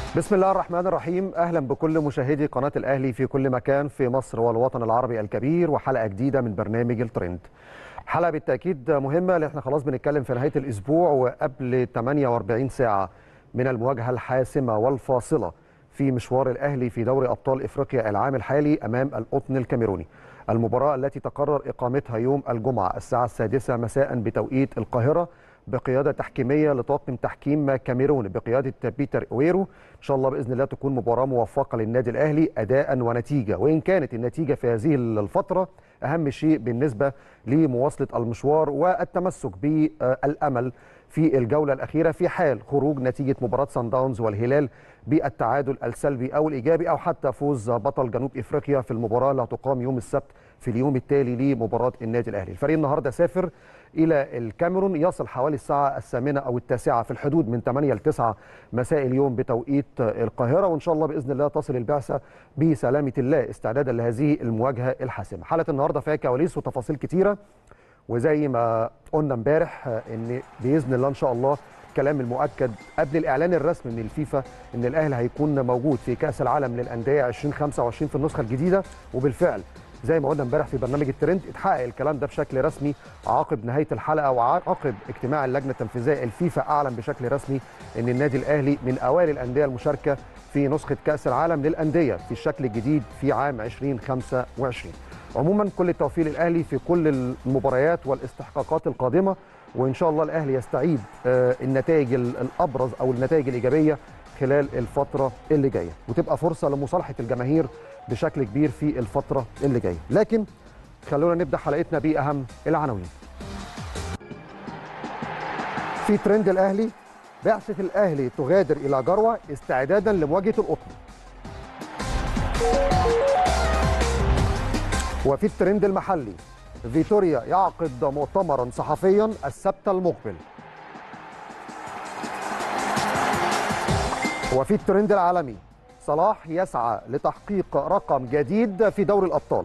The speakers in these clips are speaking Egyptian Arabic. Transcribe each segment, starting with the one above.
بسم الله الرحمن الرحيم اهلا بكل مشاهدي قناه الاهلي في كل مكان في مصر والوطن العربي الكبير وحلقه جديده من برنامج الترند حلقه بالتاكيد مهمه لان احنا خلاص بنتكلم في نهايه الاسبوع وقبل 48 ساعه من المواجهه الحاسمه والفاصله في مشوار الاهلي في دوري ابطال افريقيا العام الحالي امام القطن الكاميروني المباراه التي تقرر اقامتها يوم الجمعه الساعه السادسه مساء بتوقيت القاهره بقياده تحكيميه لطاقم تحكيم كاميرون بقياده بيتر اويرو ان شاء الله باذن الله تكون مباراه موفقه للنادي الاهلي اداء ونتيجه وان كانت النتيجه في هذه الفتره اهم شيء بالنسبه لمواصله المشوار والتمسك بالامل في الجوله الاخيره في حال خروج نتيجه مباراه سان داونز والهلال بالتعادل السلبي او الايجابي او حتى فوز بطل جنوب افريقيا في المباراه اللي هتقام يوم السبت في اليوم التالي لمباراه النادي الاهلي الفريق النهارده سافر الى الكاميرون يصل حوالي الساعه الثامنه او التاسعه في الحدود من 8 ل 9 مساء اليوم بتوقيت القاهره وان شاء الله باذن الله تصل البعثه بسلامه الله استعدادا لهذه المواجهه الحاسمه حلقه النهارده فيها كواليس وتفاصيل كتيره وزي ما قلنا امبارح ان باذن الله ان شاء الله الكلام المؤكد قبل الاعلان الرسمي من الفيفا ان الاهلي هيكون موجود في كاس العالم للانديه 2025 في النسخه الجديده وبالفعل زي ما قلنا امبارح في برنامج الترند اتحقق الكلام ده بشكل رسمي عقب نهايه الحلقه وعقب اجتماع اللجنه التنفيذيه الفيفا اعلن بشكل رسمي ان النادي الاهلي من اوائل الانديه المشاركه في نسخه كاس العالم للانديه في الشكل الجديد في عام 2025 عموما كل التوفيق للاهلي في كل المباريات والاستحقاقات القادمه وان شاء الله الاهلي يستعيد النتائج الابرز او النتائج الايجابيه خلال الفتره اللي جايه وتبقى فرصه لمصالحه الجماهير بشكل كبير في الفتره اللي جايه لكن خلونا نبدا حلقتنا باهم العناوين في ترند الاهلي بعثه الاهلي تغادر الى جروه استعدادا لمواجهه القطن وفي الترند المحلي فيتوريا يعقد مؤتمرا صحفيا السبت المقبل وفي الترند العالمي صلاح يسعى لتحقيق رقم جديد في دوري الابطال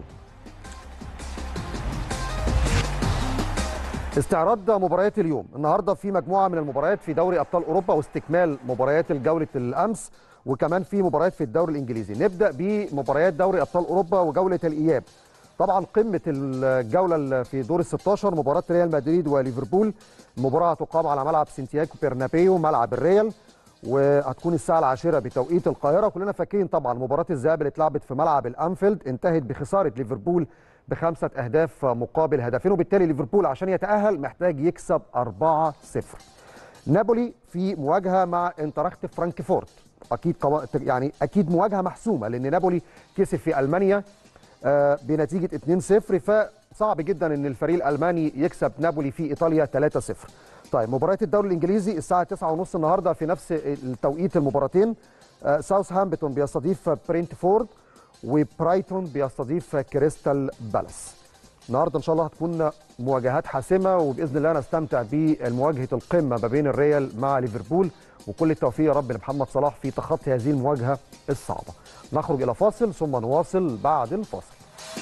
استعراض مباريات اليوم النهارده في مجموعه من المباريات في دوري ابطال اوروبا واستكمال مباريات الجوله الامس وكمان في مباريات في الدوري الانجليزي نبدا بمباريات دوري ابطال اوروبا وجوله الاياب طبعا قمه الجوله في دور ال 16 مباراه ريال مدريد وليفربول المباراه هتقام على ملعب سانتياغو بيرنابيو ملعب الريال وهتكون الساعه العاشره بتوقيت القاهره كلنا فاكرين طبعا مباراه الذهاب اللي اتلعبت في ملعب الانفيلد انتهت بخساره ليفربول بخمسه اهداف مقابل هدفين وبالتالي ليفربول عشان يتاهل محتاج يكسب 4-0 نابولي في مواجهه مع انتراخت فرانكفورت اكيد يعني اكيد مواجهه محسومه لان نابولي كسب في المانيا بنتيجه 2-0 فصعب جدا ان الفريق الالماني يكسب نابولي في ايطاليا 3-0 طيب مباريات الدوري الانجليزي الساعه 9:30 النهارده في نفس التوقيت المباراتين ساوثهامبتون بيستضيف برينتفورد وبرايتون بيستضيف كريستال بالاس النهارده ان شاء الله هتكون مواجهات حاسمه وباذن الله نستمتع بمواجهه القمه ما بين الريال مع ليفربول وكل التوفيق يا رب لمحمد صلاح في تخطي هذه المواجهه الصعبه نخرج الى فاصل ثم نواصل بعد الفاصل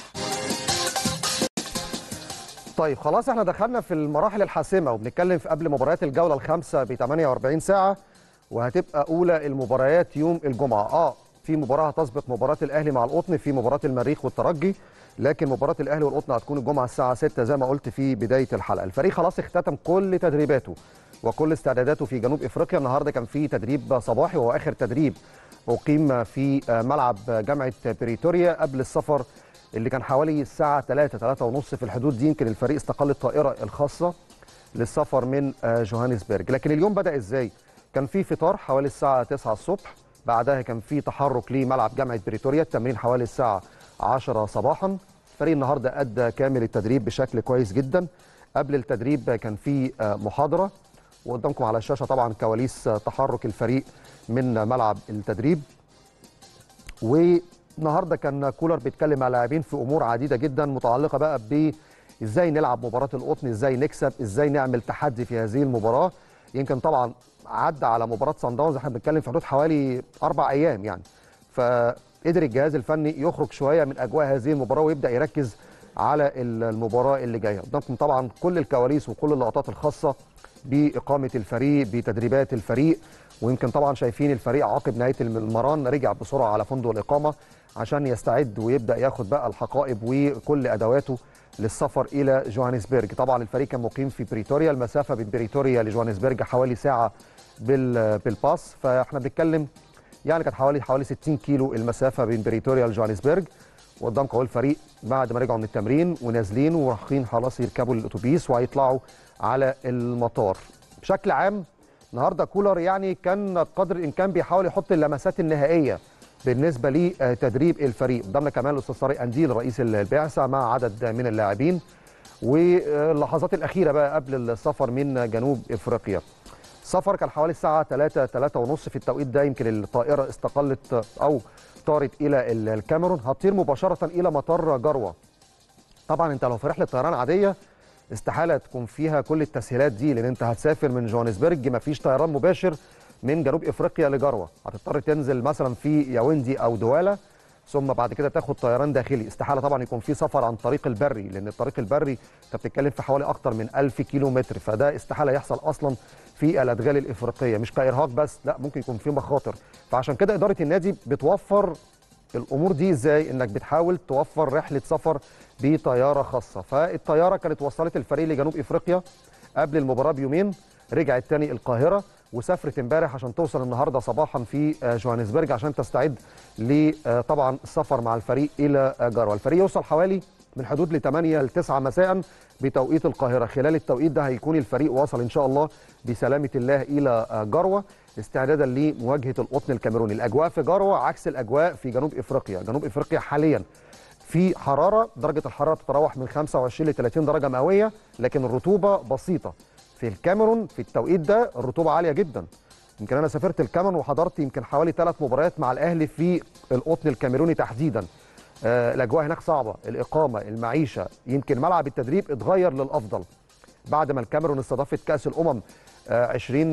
طيب خلاص احنا دخلنا في المراحل الحاسمه وبنتكلم في قبل مباريات الجوله الخامسه ب 48 ساعه وهتبقى اولى المباريات يوم الجمعه اه في مباراه هتسبق مباراه الاهلي مع القطن في مباراه المريخ والترجي لكن مباراه الاهلي والقطن هتكون الجمعه الساعه 6 زي ما قلت في بدايه الحلقه الفريق خلاص اختتم كل تدريباته وكل استعداداته في جنوب افريقيا النهارده كان في تدريب صباحي وهو اخر تدريب اقيم في ملعب جامعه بريتوريا قبل السفر اللي كان حوالي الساعة 3 3 ونص في الحدود دي يمكن الفريق استقل الطائرة الخاصة للسفر من جوهانسبرج لكن اليوم بدأ ازاي؟ كان في فطار حوالي الساعة 9 الصبح بعدها كان في تحرك لملعب جامعة بريتوريا التمرين حوالي الساعة 10 صباحا الفريق النهارده أدى كامل التدريب بشكل كويس جدا قبل التدريب كان في محاضرة وقدامكم على الشاشة طبعا كواليس تحرك الفريق من ملعب التدريب و النهارده كان كولر بيتكلم مع لاعبين في امور عديده جدا متعلقه بقى ب ازاي نلعب مباراه القطن ازاي نكسب ازاي نعمل تحدي في هذه المباراه يمكن طبعا عدى على مباراه سان داونز احنا بنتكلم في حدود حوالي اربع ايام يعني فقدر الجهاز الفني يخرج شويه من اجواء هذه المباراه ويبدا يركز على المباراه اللي جايه قدامكم طبعا كل الكواليس وكل اللقطات الخاصه باقامه الفريق بتدريبات الفريق ويمكن طبعا شايفين الفريق عقب نهايه المران رجع بسرعه على فندق الاقامه عشان يستعد ويبدا ياخد بقى الحقائب وكل ادواته للسفر الى جوهانسبرج طبعا الفريق كان مقيم في بريتوريا المسافه بين بريتوريا لجوهانسبرج حوالي ساعه بالباص فاحنا بنتكلم يعني كانت حوالي حوالي 60 كيلو المسافه بين بريتوريا لجوهانسبرج وقدامكم اهو الفريق بعد ما رجعوا من التمرين ونازلين ورايحين خلاص يركبوا الاتوبيس وهيطلعوا على المطار بشكل عام النهارده كولر يعني كان قدر الامكان بيحاول يحط اللمسات النهائيه بالنسبه لتدريب الفريق قدامنا كمان الاستاذ طارق انديل رئيس البعثه مع عدد من اللاعبين واللحظات الاخيره بقى قبل السفر من جنوب افريقيا السفر كان حوالي الساعه 3 3 ونص في التوقيت ده يمكن الطائره استقلت او طارت الى الكاميرون هتطير مباشره الى مطار جروه طبعا انت لو في رحله طيران عاديه استحاله تكون فيها كل التسهيلات دي لان انت هتسافر من جوهانسبرج مفيش طيران مباشر من جنوب افريقيا لجروه هتضطر تنزل مثلا في ياوندي او دواله ثم بعد كده تاخد طيران داخلي استحاله طبعا يكون في سفر عن طريق البري لان الطريق البري انت بتتكلم في حوالي اكتر من 1000 كيلو متر فده استحاله يحصل اصلا في الادغال الافريقيه مش كارهاق بس لا ممكن يكون في مخاطر فعشان كده اداره النادي بتوفر الامور دي ازاي انك بتحاول توفر رحله سفر بطياره خاصه فالطياره كانت وصلت الفريق لجنوب افريقيا قبل المباراه بيومين رجعت تاني القاهره وسافرت امبارح عشان توصل النهارده صباحا في جوهانسبرج عشان تستعد لطبعا السفر مع الفريق الى جروه الفريق يوصل حوالي من حدود ل 8 ل 9 مساء بتوقيت القاهره خلال التوقيت ده هيكون الفريق واصل ان شاء الله بسلامه الله الى جروه استعدادا لمواجهه القطن الكاميروني الاجواء في جروه عكس الاجواء في جنوب افريقيا جنوب افريقيا حاليا في حراره درجه الحراره تتراوح من 25 ل 30 درجه مئويه لكن الرطوبه بسيطه في الكاميرون في التوقيت ده الرطوبه عاليه جدا يمكن انا سافرت الكاميرون وحضرت يمكن حوالي ثلاث مباريات مع الاهلي في القطن الكاميروني تحديدا آه الاجواء هناك صعبه الاقامه المعيشه يمكن ملعب التدريب اتغير للافضل بعد ما الكاميرون استضافت كاس الامم آه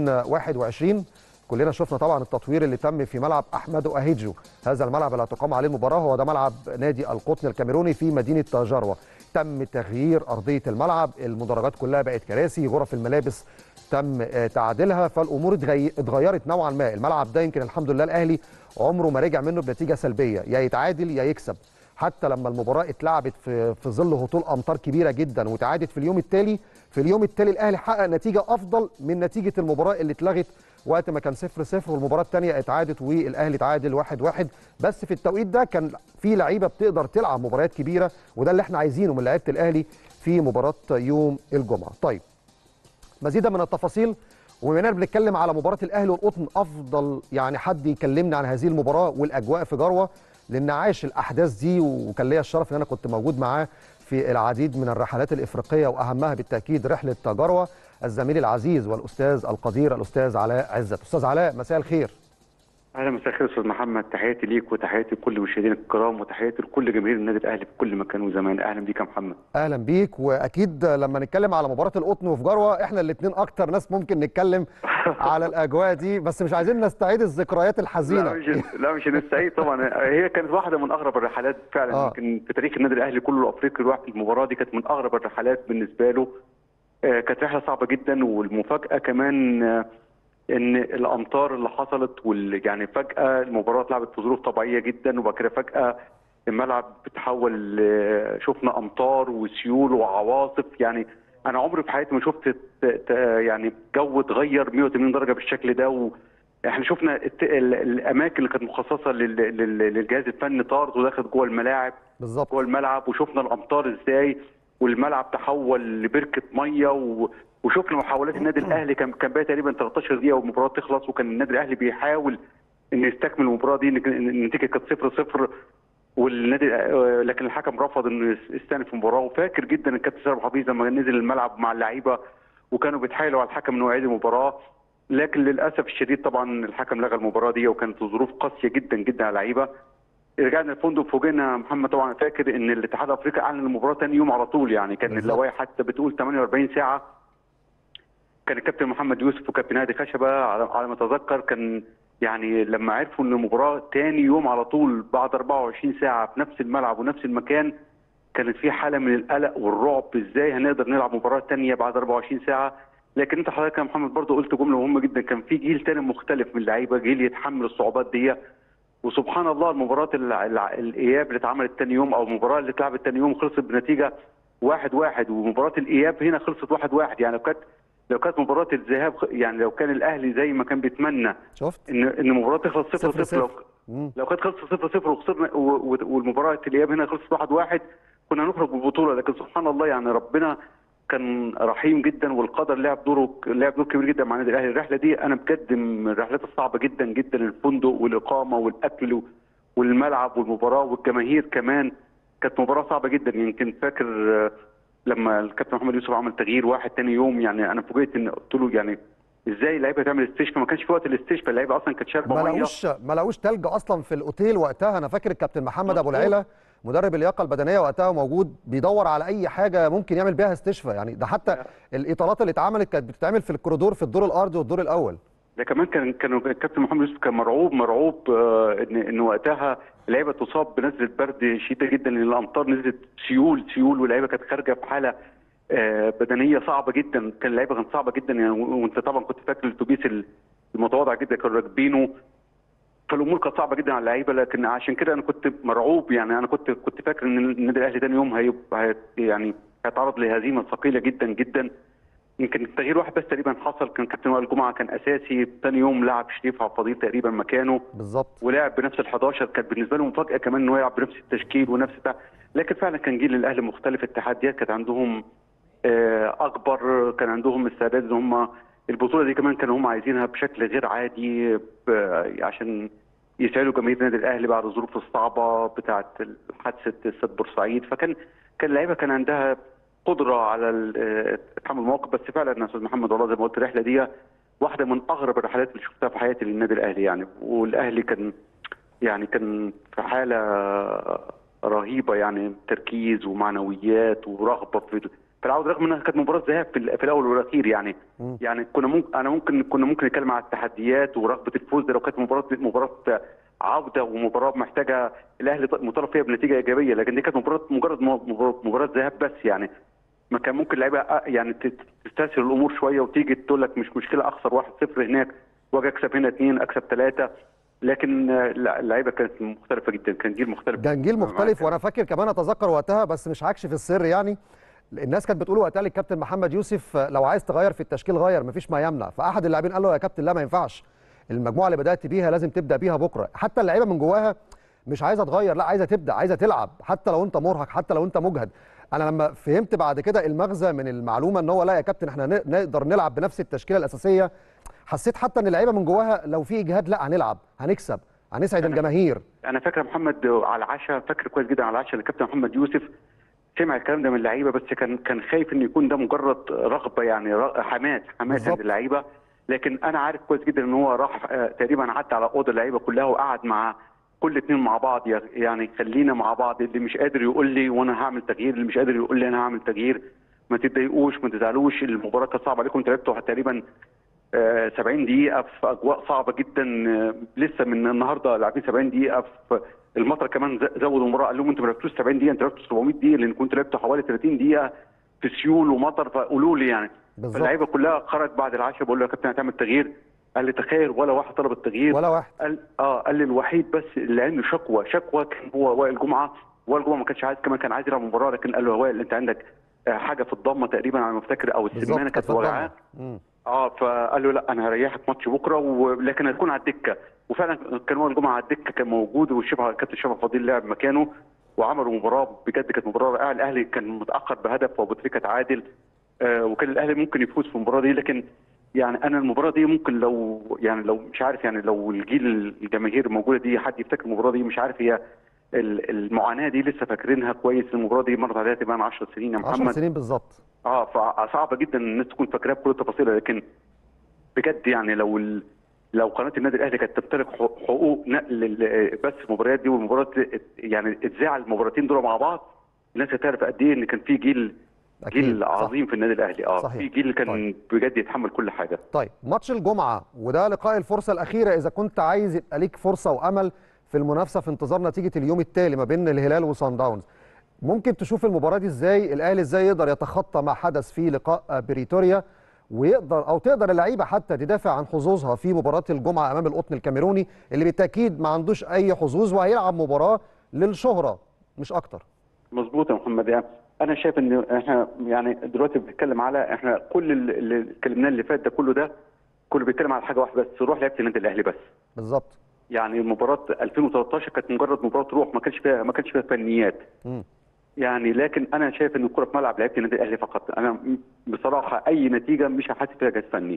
2021 كلنا شفنا طبعا التطوير اللي تم في ملعب احمد اهيجو هذا الملعب اللي هتقام عليه المباراه هو ده ملعب نادي القطن الكاميروني في مدينه جروه تم تغيير ارضيه الملعب المدرجات كلها بقت كراسي غرف الملابس تم تعديلها فالامور اتغيرت نوعا ما الملعب ده يمكن الحمد لله الاهلي عمره ما رجع منه بنتيجه سلبيه يا يتعادل يا يكسب حتى لما المباراه اتلعبت في في ظل هطول امطار كبيره جدا وتعادت في اليوم التالي في اليوم التالي الاهلي حقق نتيجه افضل من نتيجه المباراه اللي اتلغت وقت ما كان 0 0 والمباراه الثانيه اتعادت والاهلي تعادل 1 1 بس في التوقيت ده كان في لعيبه بتقدر تلعب مباريات كبيره وده اللي احنا عايزينه من لعيبه الاهلي في مباراه يوم الجمعه. طيب مزيدا من التفاصيل وبما اننا بنتكلم على مباراه الاهلي والقطن افضل يعني حد يكلمنا عن هذه المباراه والاجواء في جروه لان عاش الاحداث دي وكان ليا الشرف ان انا كنت موجود معاه في العديد من الرحلات الافريقيه واهمها بالتاكيد رحله جروه الزميل العزيز والاستاذ القدير الاستاذ علاء عزت استاذ علاء مساء الخير اهلا مساء الخير استاذ محمد تحياتي ليك وتحياتي لكل مشاهدينا الكرام وتحياتي لكل جماهير النادي الاهلي في كل مكان وزمان اهلا بيك يا محمد اهلا بيك واكيد لما نتكلم على مباراه القطن وفي جروه احنا الاثنين اكتر ناس ممكن نتكلم على الاجواء دي بس مش عايزين نستعيد الذكريات الحزينه لا مش لا مش هنستعيد طبعا هي كانت واحده من اغرب الرحلات فعلا يمكن آه. في تاريخ النادي الاهلي كله الافريقي المباراه دي كانت من اغرب الرحلات بالنسبه له كانت رحله صعبه جدا والمفاجاه كمان ان الامطار اللي حصلت وال يعني فجاه المباراه اتلعبت في ظروف طبيعيه جدا وبعد كده فجاه الملعب بتحول شفنا امطار وسيول وعواصف يعني انا عمري في حياتي ما شفت يعني جو اتغير 180 درجه بالشكل ده و احنا شفنا الاماكن اللي كانت مخصصه للجهاز الفني طارت ودخلت جوه الملاعب بالظبط جوه الملعب وشفنا الامطار ازاي والملعب تحول لبركه ميه و... وشفنا محاولات النادي الاهلي كان كان بقى تقريبا 13 دقيقه والمباراه تخلص وكان النادي الاهلي بيحاول انه يستكمل المباراه دي النتيجه كانت 0 0 والنادي لكن الحكم رفض انه يستأنف المباراه وفاكر جدا الكابتن سيد حفيظ لما نزل الملعب مع اللعيبه وكانوا بيتحايلوا على الحكم انه يعيد المباراه لكن للاسف الشديد طبعا الحكم لغى المباراه دي وكانت ظروف قاسيه جدا جدا على اللعيبه رجعنا الفندق فوجئنا محمد طبعا فاكر ان الاتحاد الافريقي اعلن المباراه ثاني يوم على طول يعني كان اللوائح حتى بتقول 48 ساعه كان الكابتن محمد يوسف وكابتن هادي خشبه على ما اتذكر كان يعني لما عرفوا ان المباراه ثاني يوم على طول بعد 24 ساعه في نفس الملعب ونفس المكان كانت في حاله من القلق والرعب ازاي هنقدر نلعب مباراه ثانيه بعد 24 ساعه لكن انت حضرتك يا محمد برضه قلت جمله مهمه جدا كان في جيل تاني مختلف من اللعيبه جيل يتحمل الصعوبات دي وسبحان الله المباراه الع- الع- الاياب اللي اتعملت تاني يوم او المباراه اللي اتلعبت تاني يوم خلصت بنتيجه واحد واحد ومباراه الاياب هنا خلصت واحد واحد يعني لو كانت لو كانت مباراه الذهاب خ- يعني لو كان الاهلي زي ما كان بيتمنى شفت ان ان المباراه تخلص صفر صفر صفر لو صفر. مم. لو كانت خلصت صفر صفر وخسرنا و- و- والمباراه الاياب هنا خلصت واحد واحد كنا هنخرج بالبطوله لكن سبحان الله يعني ربنا كان رحيم جدا والقدر لعب دوره لعب دور كبير جدا مع النادي الاهلي الرحله دي انا بجد من الرحلات الصعبه جدا جدا الفندق والاقامه والاكل و- والملعب والمباراه والجماهير كمان كانت مباراه صعبه جدا يمكن فاكر آه، لما الكابتن محمد يوسف عمل تغيير واحد تاني يوم يعني انا فوجئت ان قلت له يعني ازاي اللعيبه تعمل استشفاء ما كانش في وقت الاستشفاء اللعيبه اصلا كانت شاربه ما ميه لقوش ما لقوش تلج اصلا في الاوتيل وقتها انا فاكر الكابتن محمد ابو مظبوط. العيله مدرب اللياقه البدنيه وقتها موجود بيدور على اي حاجه ممكن يعمل بيها استشفاء يعني ده حتى الاطالات اللي اتعملت كانت بتتعمل في الكوريدور في الدور الارضي والدور الاول ده كمان كان كانوا الكابتن محمد يوسف كان مرعوب مرعوب آه، ان ان وقتها اللعيبه تصاب بنزله برد شديده جدا لان الامطار نزلت سيول سيول واللعيبه كانت خارجه في حاله آه، بدنيه صعبه جدا كان اللعيبه كانت صعبه جدا يعني و- وانت طبعا كنت فاكر الاتوبيس المتواضع جدا كانوا راكبينه فالامور كانت صعبه جدا على اللعيبه لكن عشان كده انا كنت مرعوب يعني انا كنت كنت فاكر ان النادي الاهلي تاني يوم هيبقى هي- يعني هيتعرض لهزيمه ثقيله جدا جدا يمكن تغيير واحد بس تقريبا حصل كان كابتن وائل جمعه كان اساسي ثاني يوم لعب شريف عبد الفضيل تقريبا مكانه بالظبط ولعب بنفس ال 11 كانت بالنسبه له مفاجاه كمان انه يلعب بنفس التشكيل ونفس بتاع لكن فعلا كان جيل الاهلي مختلف التحديات كانت عندهم آه، اكبر كان عندهم استعداد ان هم البطوله دي كمان كانوا هم عايزينها بشكل غير عادي ب- عشان يسعدوا جماهير النادي الاهلي بعد الظروف الصعبه بتاعه حادثه استاد بورسعيد فكان كان اللعيبه كان عندها قدره على ال- آه، تحمل المواقف بس فعلا يا استاذ محمد والله زي ما قلت الرحله دي واحده من اغرب الرحلات اللي شفتها في حياتي للنادي الاهلي يعني والاهلي كان يعني كان في حاله رهيبه يعني تركيز ومعنويات ورغبه في في العوده رغم انها كانت مباراه ذهاب في, ال- في الاول والاخير يعني مم. يعني كنا ممكن انا ممكن كنا ممكن نتكلم على التحديات ورغبه الفوز ده لو كانت مباراه مباراه عوده ومباراه محتاجه الاهلي ط- مطالب فيها بنتيجه ايجابيه لكن دي كانت مباراه مجرد م- مباراه مباراة ذهاب بس يعني ما كان ممكن اللعيبه أ- يعني ت- تستسهل الامور شويه وتيجي تقول لك مش مشكله اخسر 1-0 هناك واجي اكسب هنا اثنين اكسب ثلاثه لكن آه، لا، اللعيبه كانت مختلفه جدا كان جيل مختلف كان جيل مختلف وانا فاكر كمان اتذكر وقتها بس مش هكشف السر يعني الناس كانت بتقول وقتها للكابتن محمد يوسف آه، لو عايز تغير في التشكيل غير مفيش ما يمنع فاحد اللاعبين قال له يا كابتن لا ما ينفعش المجموعه اللي بدات بيها لازم تبدا بيها بكره حتى اللعيبه من جواها مش عايزه تغير لا عايزه تبدا عايزه تلعب حتى لو انت مرهق حتى لو انت مجهد انا لما فهمت بعد كده المغزى من المعلومه ان هو لا يا كابتن احنا ن- نقدر نلعب بنفس التشكيله الاساسيه حسيت حتى ان اللعيبه من جواها لو في اجهاد لا هنلعب هنكسب هنسعد الجماهير انا فاكر يا محمد على العشاء فاكر كويس جدا على العشاء الكابتن محمد يوسف سمع الكلام ده من اللعيبه بس كان كان خايف ان يكون ده مجرد رغبه يعني ر- حماس حماس بالظبط. عند اللعيبه لكن انا عارف كويس جدا ان هو راح آه، تقريبا عدى على اوضه اللعيبه كلها وقعد مع كل اتنين مع بعض يا- يعني خلينا مع بعض اللي مش قادر يقول لي وانا هعمل تغيير اللي مش قادر يقول لي انا هعمل تغيير ما تتضايقوش ما تزعلوش المباراه كانت صعبه عليكم انتوا لعبتوا تقريبا آه، 70 دقيقة في أجواء صعبة جدا آه، لسه من النهاردة لاعبين 70 دقيقة في المطر كمان ز- زودوا المباراة قال لهم أنتوا ما لعبتوش 70 دقيقة أنتوا لعبتوا 700 دقيقة لأن كنتوا لعبتوا حوالي 30 دقيقة في سيول ومطر فقولوا لي يعني بالظبط. فاللعيبة كلها خرج بعد العشاء بقول له يا كابتن هتعمل تغيير قال لي تخيل ولا واحد طلب التغيير ولا واحد قال اه قال لي الوحيد بس اللي عنده شكوى شكوى كان هو وائل جمعه وائل جمعه ما كانش عايز كمان كان عايز يلعب مباراه لكن قال له يا وائل انت عندك آه، حاجه في الضمه تقريبا على ما افتكر او بالظبط السمانه كانت كانت في الضمة. وجعاه مم. اه فقال له لا انا هريحك ماتش بكره ولكن هتكون على الدكه وفعلا كان وائل جمعه على الدكه كان موجود والشبه كابتن شبه فضيل لعب مكانه وعملوا مباراه بجد كانت مباراه رائعه الاهلي كان متاخر بهدف وابو تريكه تعادل آه وكان الاهلي ممكن يفوز في المباراه دي لكن يعني انا المباراه دي ممكن لو يعني لو مش عارف يعني لو الجيل الجماهير الموجوده دي حد يفتكر المباراه دي مش عارف هي ال- المعاناه دي لسه فاكرينها كويس المباراه دي مرت عليها تقريبا 10 سنين يا 10 محمد سنين بالظبط اه فصعبه جدا ان الناس تكون فاكراها بكل تفاصيلها لكن بجد يعني لو ال... لو قناه النادي الاهلي كانت تمتلك حق- حقوق نقل ال- بث المباريات دي والمباراه يعني اتذاع المباراتين دول مع بعض الناس هتعرف قد ايه ان كان في جيل أكيد، جيل صح. عظيم في النادي الاهلي اه صحيح. في جيل كان طيب. بجد يتحمل كل حاجه طيب ماتش الجمعه وده لقاء الفرصه الاخيره اذا كنت عايز يبقى ليك فرصه وامل في المنافسه في انتظار نتيجه اليوم التالي ما بين الهلال وصن داونز ممكن تشوف المباراه دي ازاي الاهلي ازاي يقدر يتخطى ما حدث في لقاء بريتوريا ويقدر او تقدر اللعيبه حتى تدافع عن حظوظها في مباراه الجمعه امام القطن الكاميروني اللي بالتاكيد ما عندوش اي حظوظ وهيلعب مباراه للشهره مش اكتر مظبوط يا محمد يعني انا شايف ان احنا يعني دلوقتي بنتكلم على احنا كل اللي اللي اتكلمناه اللي فات ده كله ده كله بيتكلم على حاجه واحده بس روح لعيبه النادي الاهلي بس بالظبط يعني مباراه 2013 كانت مجرد مباراه روح ما كانش فيها ما كانش فيها فنيات مم. يعني لكن انا شايف ان الكره في ملعب لعيبه النادي الاهلي فقط انا بصراحه اي نتيجه مش هحاسب فيها جهاز فني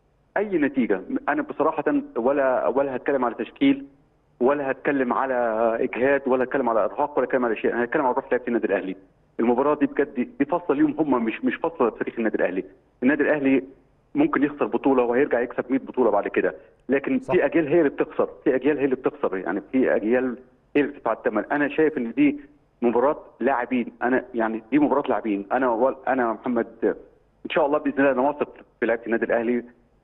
اي نتيجه انا بصراحه ولا ولا هتكلم على تشكيل ولا هتكلم على اجهاد ولا هتكلم على ارهاق ولا هتكلم على شيء انا هتكلم على روح لعيبه النادي الاهلي المباراه دي بجد دي فاصله ليهم هم مش مش فاصله في تاريخ النادي الاهلي النادي الاهلي ممكن يخسر بطوله وهيرجع يكسب 100 بطوله بعد كده لكن صح. في اجيال هي اللي بتخسر في اجيال هي اللي بتخسر يعني في اجيال هي اللي بتدفع الثمن انا شايف ان دي مباراه لاعبين انا يعني دي مباراه لاعبين انا وال- انا محمد ان شاء الله باذن الله انا واثق في لعيبه النادي الاهلي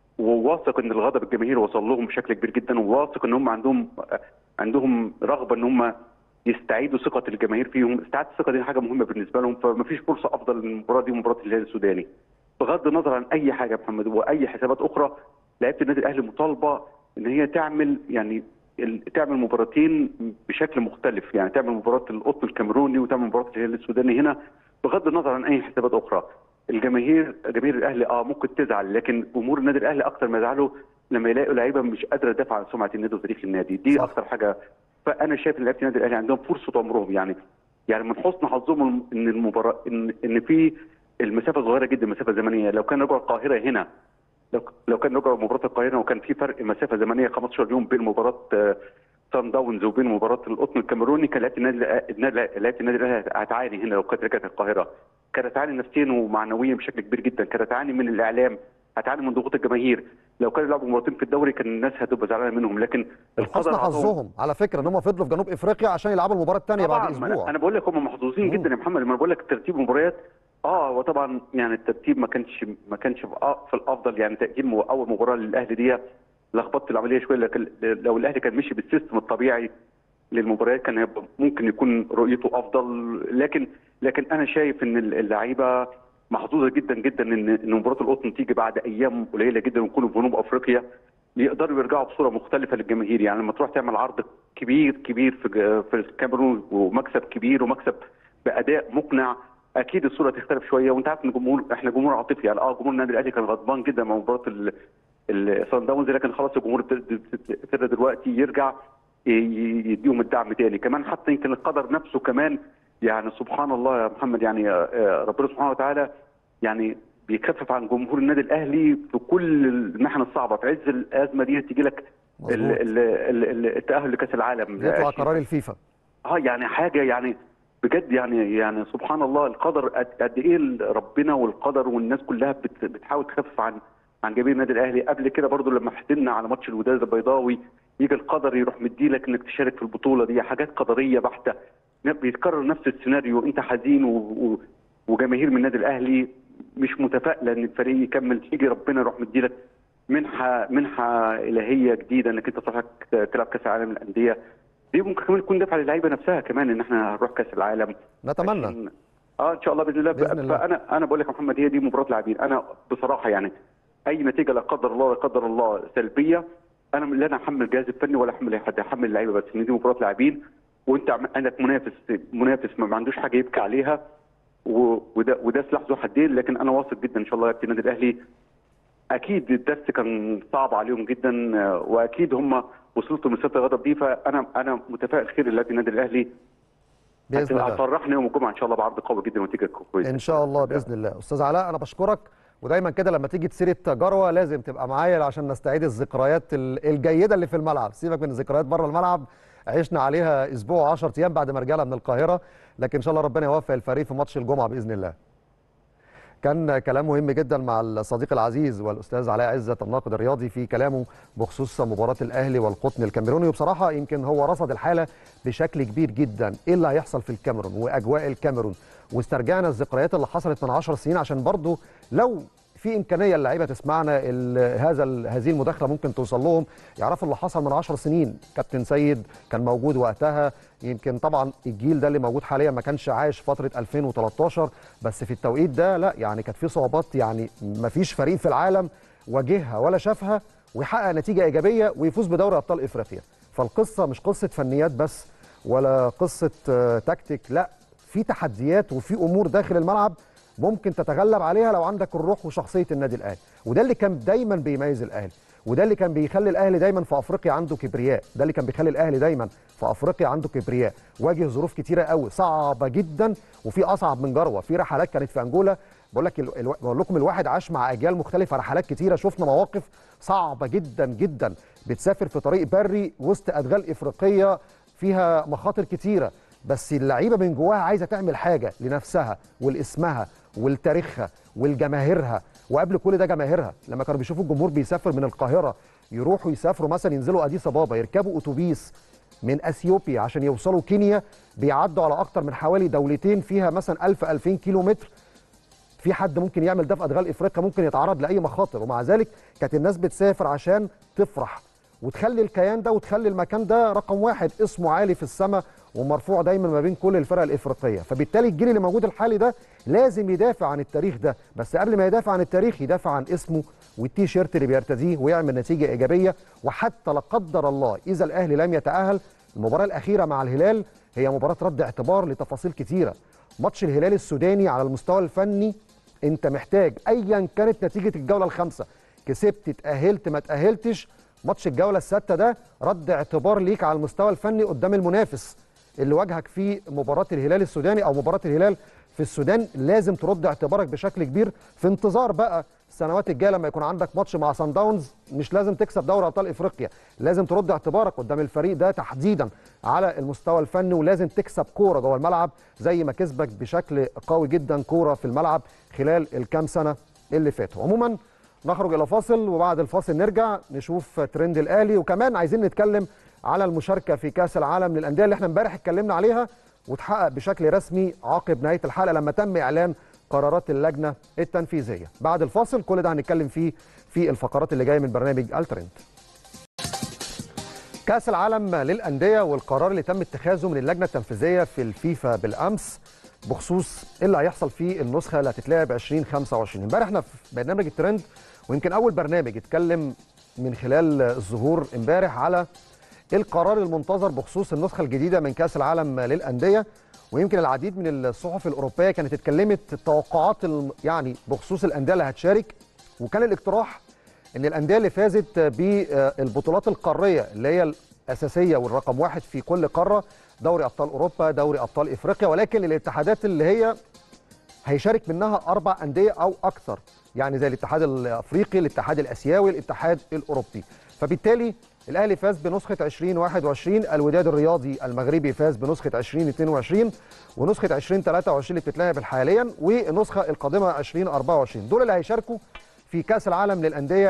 وواثق ان الغضب الجماهير وصل لهم بشكل كبير جدا وواثق ان هم عندهم عندهم رغبه ان هم يستعيدوا ثقه الجماهير فيهم استعاده الثقه دي حاجه مهمه بالنسبه لهم فمفيش فرصه افضل من المباراه دي مباراه الهلال السوداني بغض النظر عن اي حاجه يا محمد واي حسابات اخرى لعيبه النادي الاهلي مطالبه ان هي تعمل يعني ال- تعمل مباراتين بشكل مختلف يعني تعمل مباراه القطن الكاميروني وتعمل مباراه الهلال السوداني هنا بغض النظر عن اي حسابات اخرى الجماهير جماهير الاهلي اه ممكن تزعل لكن جمهور النادي الاهلي اكتر ما يزعلوا لما يلاقوا لعيبه مش قادره تدافع عن سمعه النادي وتاريخ النادي دي صح. اكتر حاجه فانا شايف ان لعيبه النادي الاهلي عندهم فرصه عمرهم يعني يعني من حسن حظهم ان المباراه ان ان في المسافه صغيره جدا مسافه زمنيه لو كان رجعوا القاهره هنا لو لو كان رجعوا مباراه القاهره وكان في فرق مسافه زمنيه 15 يوم بين مباراه آه، سان داونز وبين مباراه القطن الكاميروني كان لعيبه النادي النادي- لعيبه النادي الاهلي هتعاني هنا لو كانت رجعت القاهره كانت هتعاني نفسيا ومعنويا بشكل كبير جدا كانت هتعاني من الاعلام هتعاني من ضغوط الجماهير لو كانوا لعبوا مباراتين في الدوري كان الناس هتبقى زعلانه منهم لكن القدر حسن عطاهم- حظهم على فكره ان هم فضلوا في جنوب افريقيا عشان يلعبوا المباراه الثانيه بعد طبعا ما أنا- اسبوع انا بقول لك هم محظوظين مم. جدا يا محمد لما أنا بقول لك ترتيب مباريات اه وطبعا يعني الترتيب ما كانش ما كانش في آه في الافضل يعني تاجيل مو- اول مباراه للاهلي دي لخبطت العمليه شويه لكن لو الاهلي كان مشي بالسيستم الطبيعي للمباريات كان هيبقى ممكن يكون رؤيته افضل لكن لكن انا شايف ان اللعيبه محظوظه جدا جدا ان ان مباراه القطن تيجي بعد ايام قليله جدا ويكونوا في جنوب افريقيا يقدروا يرجعوا بصوره مختلفه للجماهير يعني لما تروح تعمل عرض كبير كبير في ج- في الكاميرون ومكسب كبير ومكسب باداء مقنع اكيد الصوره تختلف شويه وانت عارف ان الجمهور احنا جمهور عاطفي يعني اه جمهور النادي الاهلي كان غضبان جدا مع مباراه ال- الصن داونز لكن خلاص الجمهور ابتدى ابتدى دلوقتي يرجع ي- ي- يديهم الدعم تاني كمان حتى يمكن القدر نفسه كمان يعني سبحان الله يا محمد يعني آه، ربنا سبحانه وتعالى يعني بيخفف عن جمهور النادي الاهلي في كل المحن الصعبه في عز الازمه دي تيجي لك مظبوط. ال- ال- ال- ال- التاهل لكاس العالم يطلع 20 قرار الفيفا اه يعني حاجه يعني بجد يعني يعني سبحان الله القدر قد قد ايه ربنا والقدر والناس كلها بت بتحاول تخفف عن عن جماهير النادي الاهلي قبل كده برضو لما حزنا على ماتش الوداد البيضاوي يجي القدر يروح مديلك انك تشارك في البطوله دي حاجات قدريه بحته بيتكرر نفس السيناريو انت حزين و... و... وجماهير من النادي الاهلي مش متفائله ان الفريق يكمل يجي ربنا يروح مديلك منحه منحه الهيه جديده انك انت تروح تلعب كاس العالم للانديه دي ممكن كمان يكون دفعه للعيبه نفسها كمان ان احنا هنروح كاس العالم نتمنى عشان- اه ان شاء الله باذن الله, بإذن الله. فانا انا بقول لك يا محمد هي دي مباراه لاعبين انا بصراحه يعني اي نتيجه لا قدر الله لا قدر الله سلبيه انا لا انا احمل الجهاز الفني ولا احمل اي حد احمل اللعيبه بس ان دي مباراه لاعبين وانت عم- عندك منافس منافس ما ما عندوش حاجه يبكي عليها و- وده وده سلاح ذو حدين لكن انا واثق جدا ان شاء الله لعيبه النادي الاهلي اكيد الدرس كان صعب عليهم جدا آه، واكيد هم وصلوا لمسافه الغضب دي فانا انا متفائل خير لعيبه النادي الاهلي باذن الله هتفرحنا يوم الجمعه ان شاء الله بعرض قوي جدا ونتيجه كويسه ان شاء الله باذن الله استاذ علاء انا بشكرك ودايما كده لما تيجي سيره جروه لازم تبقى معايا عشان نستعيد الذكريات ال- الجيده اللي في الملعب سيبك من الذكريات بره الملعب عشنا عليها اسبوع 10 ايام بعد ما رجعنا من القاهره لكن ان شاء الله ربنا يوفق الفريق في ماتش الجمعه باذن الله كان كلام مهم جدا مع الصديق العزيز والاستاذ علاء عزت الناقد الرياضي في كلامه بخصوص مباراه الاهلي والقطن الكاميروني وبصراحه يمكن هو رصد الحاله بشكل كبير جدا ايه اللي هيحصل في الكاميرون واجواء الكاميرون واسترجعنا الذكريات اللي حصلت من 10 سنين عشان برضو لو في امكانيه اللعيبه تسمعنا ال- هذا ال- هذه المداخله ممكن توصل لهم يعرفوا اللي حصل من 10 سنين كابتن سيد كان موجود وقتها يمكن طبعا الجيل ده اللي موجود حاليا ما كانش عايش فتره 2013 بس في التوقيت ده لا يعني كانت في صعوبات يعني ما فيش فريق في العالم واجهها ولا شافها ويحقق نتيجه ايجابيه ويفوز بدوري ابطال افريقيا فالقصه مش قصه فنيات بس ولا قصه آه، تكتيك لا في تحديات وفي امور داخل الملعب ممكن تتغلب عليها لو عندك الروح وشخصيه النادي الاهلي وده اللي كان دايما بيميز الاهلي وده اللي كان بيخلي الاهلي دايما في افريقيا عنده كبرياء ده اللي كان بيخلي الاهلي دايما في افريقيا عنده كبرياء واجه ظروف كتيره قوي صعبه جدا وفي اصعب من جروه في رحلات كانت في انجولا بقول لك ال- الو- بقول لكم الواحد عاش مع اجيال مختلفه رحلات كتيره شفنا مواقف صعبه جدا جدا بتسافر في طريق بري وسط ادغال افريقيه فيها مخاطر كتيره بس اللعيبه من جواها عايزه تعمل حاجه لنفسها ولاسمها ولتاريخها ولجماهيرها وقبل كل ده جماهيرها لما كانوا بيشوفوا الجمهور بيسافر من القاهره يروحوا يسافروا مثلا ينزلوا اديس ابابا يركبوا اتوبيس من اثيوبيا عشان يوصلوا كينيا بيعدوا على اكتر من حوالي دولتين فيها مثلا 1000 2000 كيلو متر في حد ممكن يعمل ده في ادغال افريقيا ممكن يتعرض لاي مخاطر ومع ذلك كانت الناس بتسافر عشان تفرح وتخلي الكيان ده وتخلي المكان ده رقم واحد اسمه عالي في السماء ومرفوع دايما ما بين كل الفرق الافريقيه فبالتالي الجيل اللي موجود الحالي ده لازم يدافع عن التاريخ ده بس قبل ما يدافع عن التاريخ يدافع عن اسمه والتي شيرت اللي بيرتديه ويعمل نتيجه ايجابيه وحتى لا قدر الله اذا الاهلي لم يتاهل المباراه الاخيره مع الهلال هي مباراه رد اعتبار لتفاصيل كتيره ماتش الهلال السوداني على المستوى الفني انت محتاج ايا كانت نتيجه الجوله الخامسه كسبت اتاهلت ما اتاهلتش ماتش الجوله السادسه ده رد اعتبار ليك على المستوى الفني قدام المنافس اللي واجهك في مباراه الهلال السوداني او مباراه الهلال في السودان لازم ترد اعتبارك بشكل كبير في انتظار بقى السنوات الجايه لما يكون عندك ماتش مع سان داونز مش لازم تكسب دوري ابطال افريقيا لازم ترد اعتبارك قدام الفريق ده تحديدا على المستوى الفني ولازم تكسب كوره جوه الملعب زي ما كسبك بشكل قوي جدا كوره في الملعب خلال الكام سنه اللي فاتوا عموما نخرج الى فاصل وبعد الفاصل نرجع نشوف ترند الاهلي وكمان عايزين نتكلم على المشاركه في كاس العالم للانديه اللي احنا امبارح اتكلمنا عليها وتحقق بشكل رسمي عقب نهايه الحلقه لما تم اعلان قرارات اللجنه التنفيذيه بعد الفاصل كل ده هنتكلم فيه في الفقرات اللي جايه من برنامج الترند كاس العالم للانديه والقرار اللي تم اتخاذه من اللجنه التنفيذيه في الفيفا بالامس بخصوص ايه اللي هيحصل في النسخه اللي هتتلعب 2025 امبارح احنا في برنامج الترند ويمكن اول برنامج اتكلم من خلال الظهور امبارح على القرار المنتظر بخصوص النسخه الجديده من كاس العالم للانديه ويمكن العديد من الصحف الاوروبيه كانت اتكلمت التوقعات الم- يعني بخصوص الانديه اللي هتشارك وكان الاقتراح ان الانديه اللي فازت بالبطولات القاريه اللي هي الاساسيه والرقم واحد في كل قاره دوري ابطال اوروبا دوري ابطال افريقيا ولكن الاتحادات اللي هي هيشارك منها اربع انديه او اكثر يعني زي الاتحاد الافريقي الاتحاد الاسيوي الاتحاد الاوروبي فبالتالي الاهلي فاز بنسخه 2021 الوداد الرياضي المغربي فاز بنسخه 2022 ونسخه 2023 اللي بتتلعب حاليا والنسخه القادمه 2024 دول اللي هيشاركوا في كاس العالم للانديه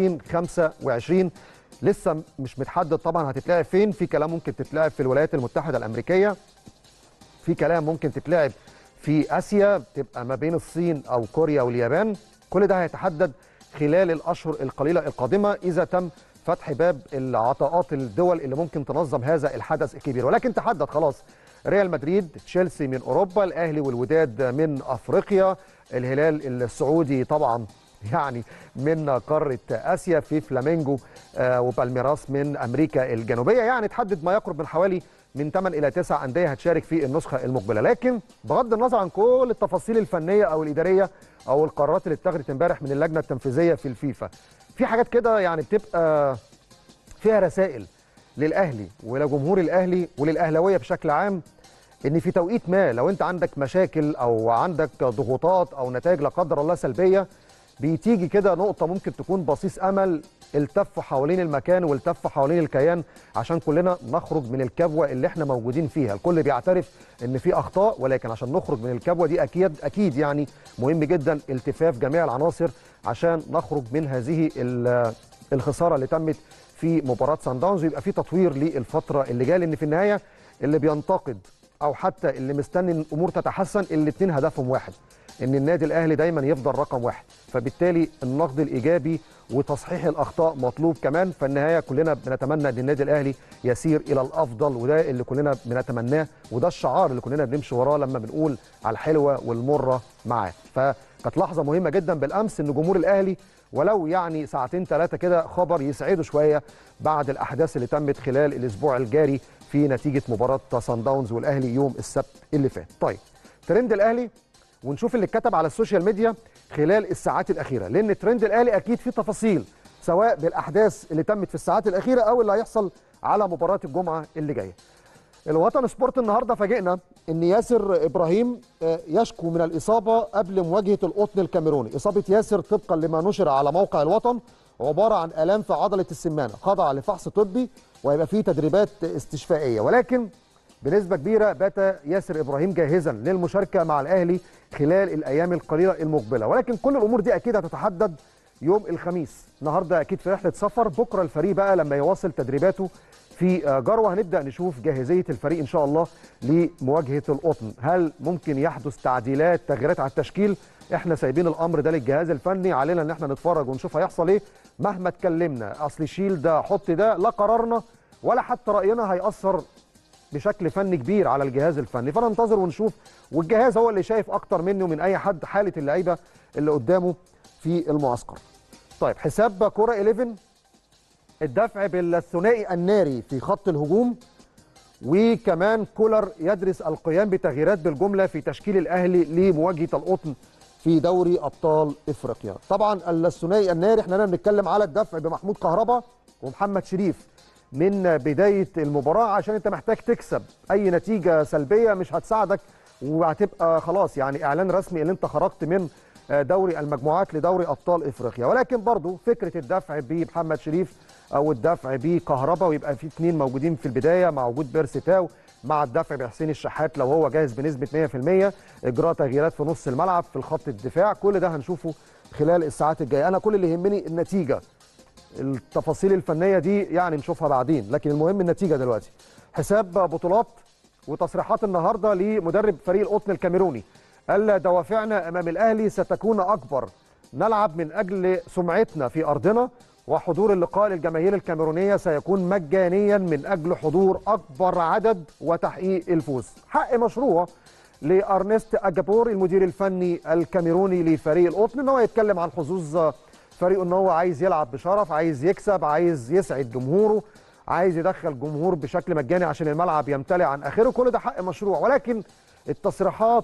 2025 لسه مش متحدد طبعا هتتلعب فين في كلام ممكن تتلعب في الولايات المتحده الامريكيه في كلام ممكن تتلعب في اسيا تبقى ما بين الصين او كوريا واليابان كل ده هيتحدد خلال الاشهر القليله القادمه اذا تم فتح باب العطاءات الدول اللي ممكن تنظم هذا الحدث الكبير ولكن تحدد خلاص ريال مدريد تشيلسي من اوروبا الاهلي والوداد من افريقيا الهلال السعودي طبعا يعني من قاره اسيا في فلامينجو آه، وبالميراس من امريكا الجنوبيه يعني تحدد ما يقرب من حوالي من 8 الى 9 انديه هتشارك في النسخه المقبله لكن بغض النظر عن كل التفاصيل الفنيه او الاداريه او القرارات اللي اتخذت امبارح من اللجنه التنفيذيه في الفيفا في حاجات كده يعني بتبقى فيها رسائل للاهلي ولجمهور الاهلي وللاهلاويه بشكل عام ان في توقيت ما لو انت عندك مشاكل او عندك ضغوطات او نتائج لا قدر الله سلبيه بتيجي كده نقطه ممكن تكون بصيص امل التف حوالين المكان والتف حوالين الكيان عشان كلنا نخرج من الكبوه اللي احنا موجودين فيها الكل بيعترف ان في اخطاء ولكن عشان نخرج من الكبوه دي اكيد اكيد يعني مهم جدا التفاف جميع العناصر عشان نخرج من هذه ال- الخساره اللي تمت في مباراه سان داونز ويبقى في تطوير للفتره اللي جايه لان في النهايه اللي بينتقد او حتى اللي مستني إن الامور تتحسن الاثنين هدفهم واحد ان النادي الاهلي دايما يفضل رقم واحد فبالتالي النقد الايجابي وتصحيح الاخطاء مطلوب كمان في النهايه كلنا بنتمنى ان النادي الاهلي يسير الى الافضل وده اللي كلنا بنتمناه وده الشعار اللي كلنا بنمشي وراه لما بنقول على الحلوه والمره معاه فكانت لحظه مهمه جدا بالامس ان جمهور الاهلي ولو يعني ساعتين ثلاثه كده خبر يسعده شويه بعد الاحداث اللي تمت خلال الاسبوع الجاري في نتيجه مباراه سان داونز والاهلي يوم السبت اللي فات. طيب ترند الاهلي ونشوف اللي اتكتب على السوشيال ميديا خلال الساعات الاخيره لان ترند الاهلي اكيد فيه تفاصيل سواء بالاحداث اللي تمت في الساعات الاخيره او اللي هيحصل على مباراه الجمعه اللي جايه. الوطن سبورت النهارده فاجئنا ان ياسر ابراهيم آه، يشكو من الاصابه قبل مواجهه القطن الكاميروني، اصابه ياسر طبقا لما نشر على موقع الوطن عباره عن الام في عضله السمانه، خضع لفحص طبي وهيبقى فيه تدريبات استشفائيه، ولكن بنسبه كبيره بات ياسر ابراهيم جاهزا للمشاركه مع الاهلي خلال الايام القليله المقبله، ولكن كل الامور دي اكيد هتتحدد يوم الخميس، النهارده اكيد في رحله سفر، بكره الفريق بقى لما يواصل تدريباته في آه، جروه هنبدا نشوف جاهزيه الفريق ان شاء الله لمواجهه القطن هل ممكن يحدث تعديلات تغييرات على التشكيل احنا سايبين الامر ده للجهاز الفني علينا ان احنا نتفرج ونشوف هيحصل ايه مهما اتكلمنا اصل شيل ده حط ده لا قرارنا ولا حتى راينا هياثر بشكل فني كبير على الجهاز الفني فننتظر ونشوف والجهاز هو اللي شايف اكتر منه من اي حد حاله اللعيبه اللي قدامه في المعسكر طيب حساب كوره 11 الدفع بالثنائي الناري في خط الهجوم وكمان كولر يدرس القيام بتغييرات بالجمله في تشكيل الاهلي لمواجهه القطن في دوري ابطال افريقيا طبعا الثنائي الناري احنا هنا بنتكلم على الدفع بمحمود كهربا ومحمد شريف من بدايه المباراه عشان انت محتاج تكسب اي نتيجه سلبيه مش هتساعدك وهتبقى خلاص يعني اعلان رسمي ان انت خرجت من دوري المجموعات لدوري ابطال افريقيا ولكن برضو فكره الدفع بمحمد شريف او الدفع بكهربا ويبقى في اثنين موجودين في البدايه مع وجود بيرسي تاو مع الدفع بحسين الشحات لو هو جاهز بنسبه 100% اجراء تغييرات في نص الملعب في الخط الدفاع كل ده هنشوفه خلال الساعات الجايه انا كل اللي يهمني النتيجه التفاصيل الفنيه دي يعني نشوفها بعدين لكن المهم النتيجه دلوقتي حساب بطولات وتصريحات النهارده لمدرب فريق القطن الكاميروني قال دوافعنا امام الاهلي ستكون اكبر نلعب من اجل سمعتنا في ارضنا وحضور اللقاء للجماهير الكاميرونيه سيكون مجانيا من اجل حضور اكبر عدد وتحقيق الفوز حق مشروع لارنست اجابور المدير الفني الكاميروني لفريق القطن ان هو يتكلم عن حظوظ فريقه ان هو عايز يلعب بشرف عايز يكسب عايز يسعد جمهوره عايز يدخل جمهور بشكل مجاني عشان الملعب يمتلئ عن اخره كل ده حق مشروع ولكن التصريحات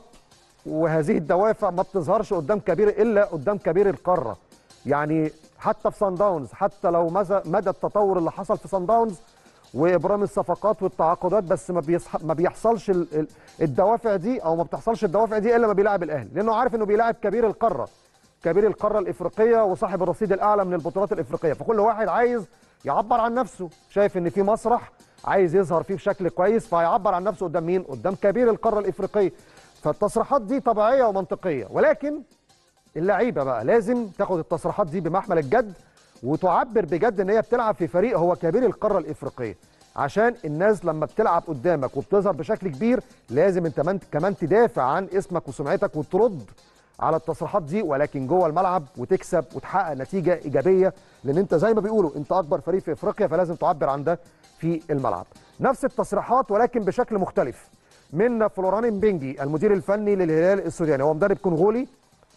وهذه الدوافع ما بتظهرش قدام كبير الا قدام كبير القاره يعني حتى في سان داونز حتى لو مدى التطور اللي حصل في سان داونز وابرام الصفقات والتعاقدات بس ما بيصح... ما بيحصلش الدوافع دي او ما بتحصلش الدوافع دي الا ما بيلاعب الاهلي لانه عارف انه بيلاعب كبير القاره كبير القاره الافريقيه وصاحب الرصيد الاعلى من البطولات الافريقيه فكل واحد عايز يعبر عن نفسه شايف ان في مسرح عايز يظهر فيه بشكل كويس فهيعبر عن نفسه قدام مين قدام كبير القاره الافريقيه فالتصريحات دي طبيعيه ومنطقيه ولكن اللعيبه بقى لازم تاخد التصريحات دي بمحمل الجد وتعبر بجد ان هي بتلعب في فريق هو كبير القاره الافريقيه عشان الناس لما بتلعب قدامك وبتظهر بشكل كبير لازم انت كمان تدافع عن اسمك وسمعتك وترد على التصريحات دي ولكن جوه الملعب وتكسب وتحقق نتيجه ايجابيه لان انت زي ما بيقولوا انت اكبر فريق في افريقيا فلازم تعبر عن ده في الملعب نفس التصريحات ولكن بشكل مختلف من فلوران مبينجي المدير الفني للهلال السوداني هو مدرب كونغولي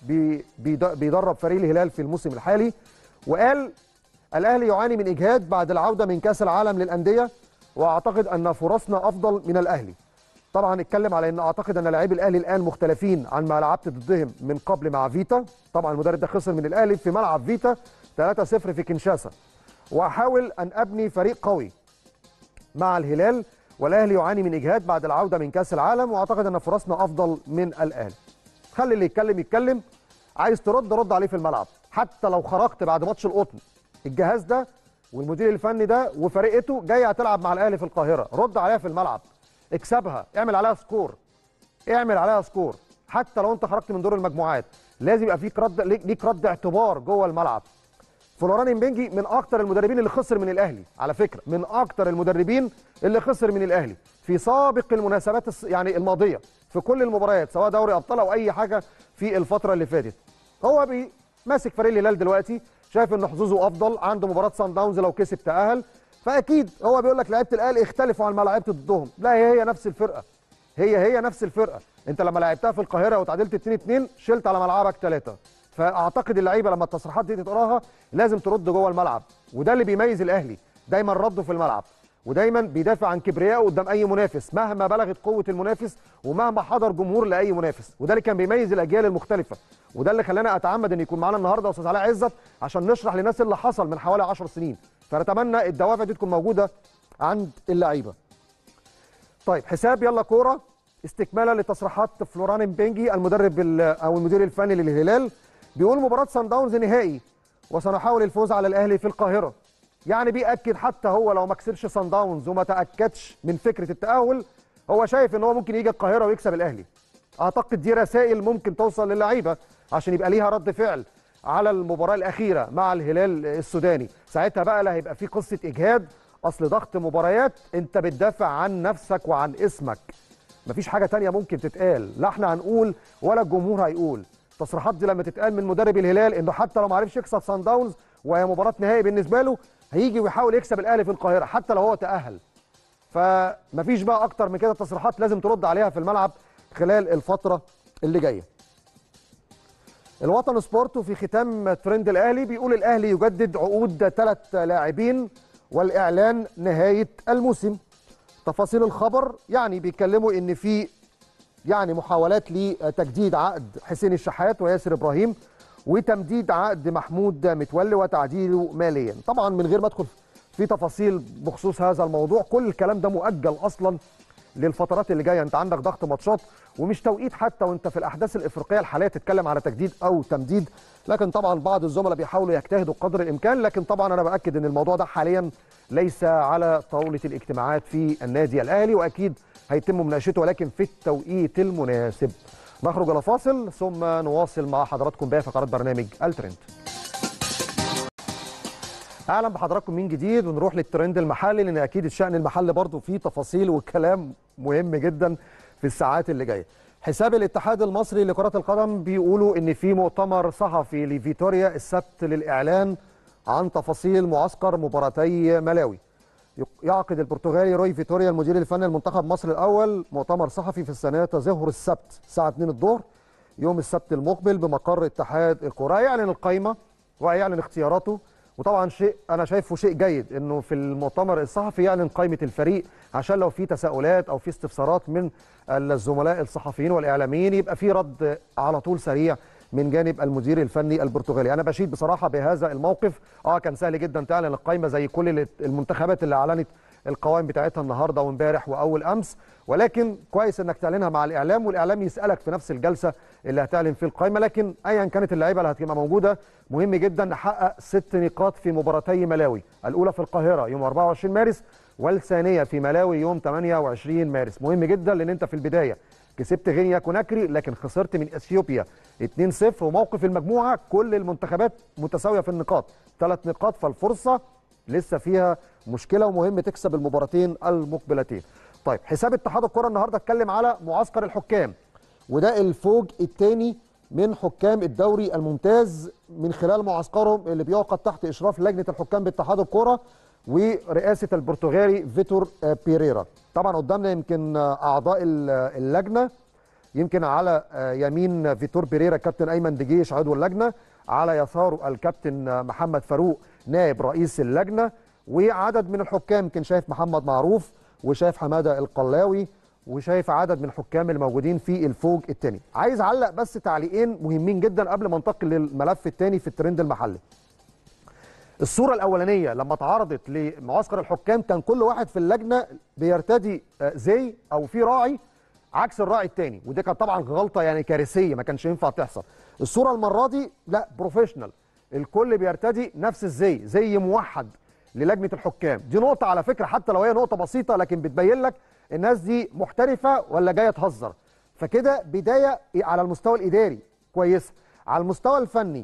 بيدرب فريق الهلال في الموسم الحالي وقال الاهلي يعاني من اجهاد بعد العوده من كاس العالم للانديه واعتقد ان فرصنا افضل من الاهلي طبعا اتكلم على ان اعتقد ان لاعبي الاهلي الان مختلفين عن ما لعبت ضدهم من قبل مع فيتا طبعا المدرب ده خسر من الاهلي في ملعب فيتا 3-0 في كنشاسا واحاول ان ابني فريق قوي مع الهلال والاهلي يعاني من اجهاد بعد العوده من كاس العالم واعتقد ان فرصنا افضل من الاهلي خلي اللي يتكلم يتكلم عايز ترد رد عليه في الملعب حتى لو خرجت بعد ماتش القطن الجهاز ده والمدير الفني ده وفريقته جايه هتلعب مع الاهلي في القاهره رد عليها في الملعب اكسبها اعمل عليها سكور اعمل عليها سكور حتى لو انت خرجت من دور المجموعات لازم يبقى فيك رد ليك رد اعتبار جوه الملعب فلوران امبنجي من اكتر المدربين اللي خسر من الاهلي على فكره من اكتر المدربين اللي خسر من الاهلي في سابق المناسبات الس- يعني الماضيه في كل المباريات سواء دوري ابطال او اي حاجه في الفتره اللي فاتت هو بي ماسك فريق الهلال دلوقتي شايف ان حظوظه افضل عنده مباراه سان داونز لو كسب تاهل فاكيد هو بيقول لك لعيبه الاهلي اختلفوا عن ما لعبت ضدهم لا هي هي نفس الفرقه هي هي نفس الفرقه انت لما لعبتها في القاهره وتعادلت 2 2 شلت على ملعبك ثلاثه فاعتقد اللعيبه لما التصريحات دي تقراها لازم ترد جوه الملعب وده اللي بيميز الاهلي دايما رده في الملعب ودايما بيدافع عن كبريائه قدام اي منافس مهما بلغت قوه المنافس ومهما حضر جمهور لاي منافس وده اللي كان بيميز الاجيال المختلفه وده اللي خلانا اتعمد ان يكون معانا النهارده استاذ علاء عزت عشان نشرح للناس اللي حصل من حوالي 10 سنين فنتمنى الدوافع دي تكون موجوده عند اللعيبه طيب حساب يلا كوره استكمالا لتصريحات فلوران امبنجي المدرب ال- او المدير الفني للهلال بيقول مباراه سان داونز نهائي وسنحاول الفوز على الاهلي في القاهره يعني بيأكد حتى هو لو ما كسبش سان داونز وما تأكدش من فكره التأهل هو شايف ان هو ممكن يجي القاهره ويكسب الاهلي اعتقد دي رسائل ممكن توصل للعيبه عشان يبقى ليها رد فعل على المباراه الاخيره مع الهلال السوداني ساعتها بقى لا هيبقى في قصه اجهاد اصل ضغط مباريات انت بتدافع عن نفسك وعن اسمك مفيش حاجه تانية ممكن تتقال لا احنا هنقول ولا الجمهور هيقول التصريحات دي لما تتقال من مدرب الهلال انه حتى لو ما عرفش يكسب سان داونز وهي مباراه نهائي بالنسبه له هيجي ويحاول يكسب الاهلي في القاهره حتى لو هو تاهل فمفيش بقى اكتر من كده تصريحات لازم ترد عليها في الملعب خلال الفتره اللي جايه الوطن سبورت في ختام ترند الاهلي بيقول الاهلي يجدد عقود ثلاث لاعبين والاعلان نهايه الموسم تفاصيل الخبر يعني بيتكلموا ان في يعني محاولات لتجديد عقد حسين الشحات وياسر ابراهيم وتمديد عقد محمود متولي وتعديله ماليا طبعا من غير ما ادخل في تفاصيل بخصوص هذا الموضوع كل الكلام ده مؤجل اصلا للفترات اللي جايه انت عندك ضغط ماتشات ومش توقيت حتى وانت في الاحداث الافريقيه الحاليه تتكلم على تجديد او تمديد لكن طبعا بعض الزملاء بيحاولوا يجتهدوا قدر الامكان لكن طبعا انا باكد ان الموضوع ده حاليا ليس على طاوله الاجتماعات في النادي الاهلي واكيد هيتم مناقشته ولكن في التوقيت المناسب نخرج الى فاصل ثم نواصل مع حضراتكم باقي فقرات برنامج الترند اهلا بحضراتكم من جديد ونروح للترند المحلي لان اكيد الشان المحلي برضه فيه تفاصيل وكلام مهم جدا في الساعات اللي جايه حساب الاتحاد المصري لكرة القدم بيقولوا ان في مؤتمر صحفي لفيتوريا السبت للاعلان عن تفاصيل معسكر مباراتي ملاوي يعقد البرتغالي روي فيتوريا المدير الفني لمنتخب مصر الاول مؤتمر صحفي في السنه تظهر السبت الساعه 2 الظهر يوم السبت المقبل بمقر اتحاد الكره يعلن القائمه ويعلن اختياراته وطبعا شيء انا شايفه شيء جيد انه في المؤتمر الصحفي يعلن قائمه الفريق عشان لو في تساؤلات او في استفسارات من الزملاء الصحفيين والاعلاميين يبقى في رد على طول سريع من جانب المدير الفني البرتغالي انا بشيد بصراحه بهذا الموقف اه كان سهل جدا تعلن القائمه زي كل المنتخبات اللي اعلنت القوائم بتاعتها النهارده وامبارح واول امس ولكن كويس انك تعلنها مع الاعلام والاعلام يسالك في نفس الجلسه اللي هتعلن في القائمه لكن ايا كانت اللعيبه اللي هتبقى موجوده مهم جدا نحقق ست نقاط في مباراتي ملاوي الاولى في القاهره يوم 24 مارس والثانيه في ملاوي يوم 28 مارس مهم جدا لان انت في البدايه كسبت غينيا كوناكري لكن خسرت من اثيوبيا 2-0 وموقف المجموعه كل المنتخبات متساويه في النقاط ثلاث نقاط فالفرصه لسه فيها مشكله ومهم تكسب المباراتين المقبلتين. طيب حساب اتحاد الكره النهارده اتكلم على معسكر الحكام وده الفوج الثاني من حكام الدوري الممتاز من خلال معسكرهم اللي بيعقد تحت اشراف لجنه الحكام باتحاد الكره ورئاسه البرتغالي فيتور بيريرا. طبعا قدامنا يمكن اعضاء اللجنه يمكن على يمين فيتور بيريرا كابتن ايمن دجيش عضو اللجنه على يساره الكابتن محمد فاروق نائب رئيس اللجنه وعدد من الحكام يمكن شايف محمد معروف وشايف حماده القلاوي وشايف عدد من الحكام الموجودين في الفوج الثاني عايز اعلق بس تعليقين مهمين جدا قبل ما انتقل للملف الثاني في الترند المحلي الصوره الاولانيه لما اتعرضت لمعسكر الحكام كان كل واحد في اللجنه بيرتدي زي او في راعي عكس الراعي الثاني ودي كانت طبعا غلطه يعني كارثيه ما كانش ينفع تحصل الصوره المره دي لا بروفيشنال الكل بيرتدي نفس الزي زي موحد للجنه الحكام دي نقطه على فكره حتى لو هي نقطه بسيطه لكن بتبين لك الناس دي محترفه ولا جايه تهزر فكده بدايه على المستوى الاداري كويسه على المستوى الفني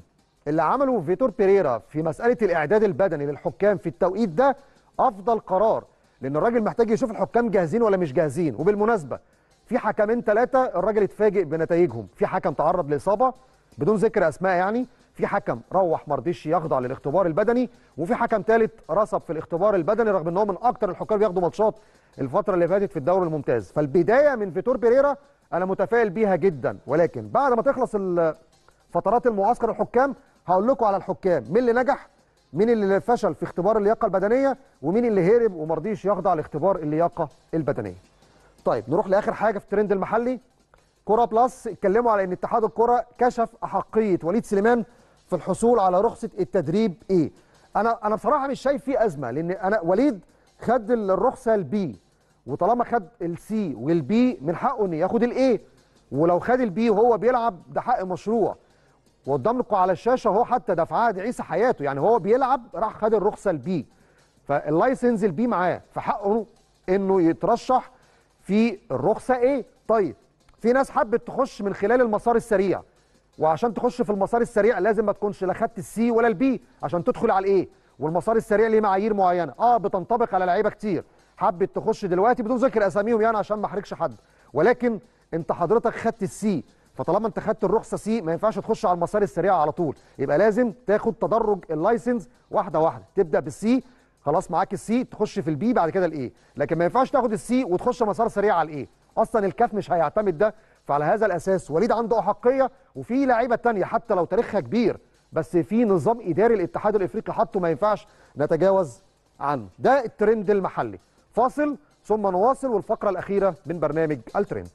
اللي عمله فيتور بيريرا في مساله الاعداد البدني للحكام في التوقيت ده افضل قرار لان الراجل محتاج يشوف الحكام جاهزين ولا مش جاهزين وبالمناسبه في حكمين ثلاثه الراجل اتفاجئ بنتائجهم في حكم تعرض لاصابه بدون ذكر اسماء يعني في حكم روح ما رضيش يخضع للاختبار البدني وفي حكم ثالث رسب في الاختبار البدني رغم ان هو من اكتر الحكام بياخدوا ماتشات الفتره اللي فاتت في الدوري الممتاز فالبدايه من فيتور بيريرا انا متفائل بيها جدا ولكن بعد ما تخلص فترات المعسكر الحكام هقول لكم على الحكام مين اللي نجح مين اللي فشل في اختبار اللياقه البدنيه ومين اللي هرب وما رضيش يخضع لاختبار اللياقه البدنيه طيب نروح لاخر حاجه في الترند المحلي كوره بلس اتكلموا على ان اتحاد الكره كشف احقيه وليد سليمان في الحصول على رخصه التدريب ايه انا انا بصراحه مش شايف فيه ازمه لان انا وليد خد الرخصه البي وطالما خد السي والبي من حقه انه ياخد الايه ولو خد البي وهو بيلعب ده حق مشروع وقدامكم على الشاشه هو حتى ده في عهد عيسى حياته يعني هو بيلعب راح خد الرخصه البي فاللايسنس البي معاه فحقه انه يترشح في الرخصه ايه طيب في ناس حبت تخش من خلال المسار السريع وعشان تخش في المسار السريع لازم ما تكونش لا خدت السي ولا البي عشان تدخل على الايه والمسار السريع ليه معايير معينه اه بتنطبق على لعيبه كتير حبت تخش دلوقتي بدون ذكر اساميهم يعني عشان ما احرجش حد ولكن انت حضرتك خدت السي فطالما انت خدت الرخصه سي ما ينفعش تخش على المسار السريع على طول يبقى لازم تاخد تدرج اللايسنس واحده واحده تبدا بالسي خلاص معاك السي تخش في البي بعد كده الايه لكن ما ينفعش تاخد السي وتخش مسار سريع على الايه اصلا الكاف مش هيعتمد ده فعلى هذا الاساس وليد عنده احقيه وفي لعيبه تانية حتى لو تاريخها كبير بس في نظام اداري الاتحاد الافريقي حطه ما ينفعش نتجاوز عنه ده الترند المحلي فاصل ثم نواصل والفقره الاخيره من برنامج الترند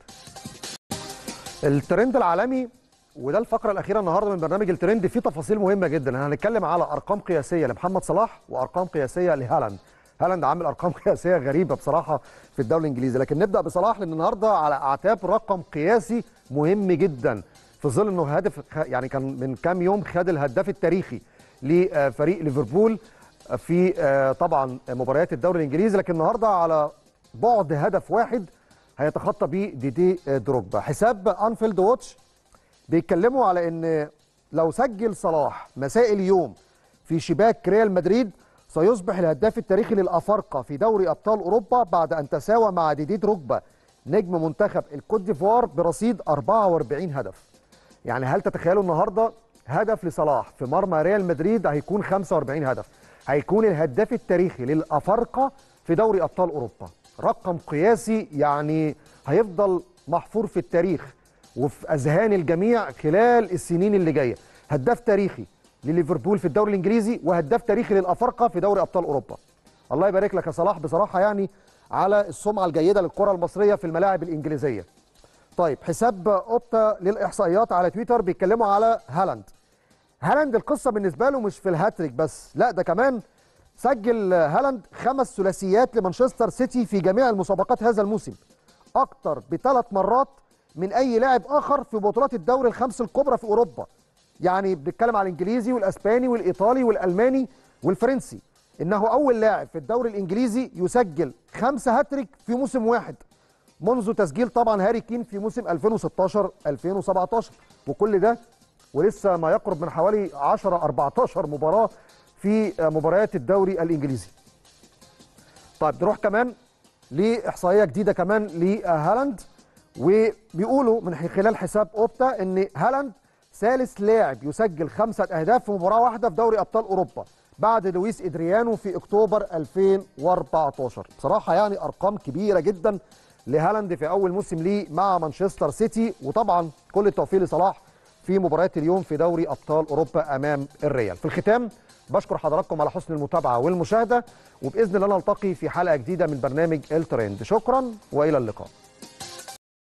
الترند العالمي وده الفقره الاخيره النهارده من برنامج الترند فيه تفاصيل مهمه جدا هنتكلم على ارقام قياسيه لمحمد صلاح وارقام قياسيه لهالاند هالاند عامل ارقام قياسيه غريبه بصراحه في الدوري الانجليزي لكن نبدا بصلاح لان النهارده على اعتاب رقم قياسي مهم جدا في ظل انه هدف يعني كان من كام يوم خد الهداف التاريخي لفريق ليفربول في طبعا مباريات الدوري الانجليزي لكن النهارده على بعد هدف واحد هيتخطى بيه ديدي دروجبا حساب انفيلد واتش بيتكلموا على ان لو سجل صلاح مساء اليوم في شباك ريال مدريد سيصبح الهداف التاريخي للافارقه في دوري ابطال اوروبا بعد ان تساوى مع ديدي دروجبا نجم منتخب الكوت ديفوار برصيد 44 هدف يعني هل تتخيلوا النهارده هدف لصلاح في مرمى ريال مدريد هيكون 45 هدف هيكون الهداف التاريخي للافارقه في دوري ابطال اوروبا رقم قياسي يعني هيفضل محفور في التاريخ وفي اذهان الجميع خلال السنين اللي جايه هداف تاريخي لليفربول في الدوري الانجليزي وهداف تاريخي للافارقه في دوري ابطال اوروبا الله يبارك لك يا صلاح بصراحه يعني على السمعه الجيده للكره المصريه في الملاعب الانجليزيه طيب حساب اوبتا للاحصائيات على تويتر بيتكلموا على هالاند هالاند القصه بالنسبه له مش في الهاتريك بس لا ده كمان سجل هالاند خمس ثلاثيات لمانشستر سيتي في جميع المسابقات هذا الموسم اكتر بثلاث مرات من اي لاعب اخر في بطولات الدوري الخمس الكبرى في اوروبا يعني بنتكلم على الانجليزي والاسباني والايطالي والالماني والفرنسي انه اول لاعب في الدوري الانجليزي يسجل خمسه هاتريك في موسم واحد منذ تسجيل طبعا هاري كين في موسم 2016 2017 وكل ده ولسه ما يقرب من حوالي 10 14 مباراه في مباريات الدوري الانجليزي. طيب نروح كمان لاحصائيه جديده كمان لهالاند وبيقولوا من خلال حساب اوبتا ان هالاند ثالث لاعب يسجل خمسه اهداف في مباراه واحده في دوري ابطال اوروبا بعد لويس ادريانو في اكتوبر 2014 بصراحه يعني ارقام كبيره جدا لهالاند في اول موسم ليه مع مانشستر سيتي وطبعا كل التوفيق لصلاح في مباريات اليوم في دوري ابطال اوروبا امام الريال في الختام بشكر حضراتكم على حسن المتابعه والمشاهده وباذن الله نلتقي في حلقه جديده من برنامج الترند شكرا والى اللقاء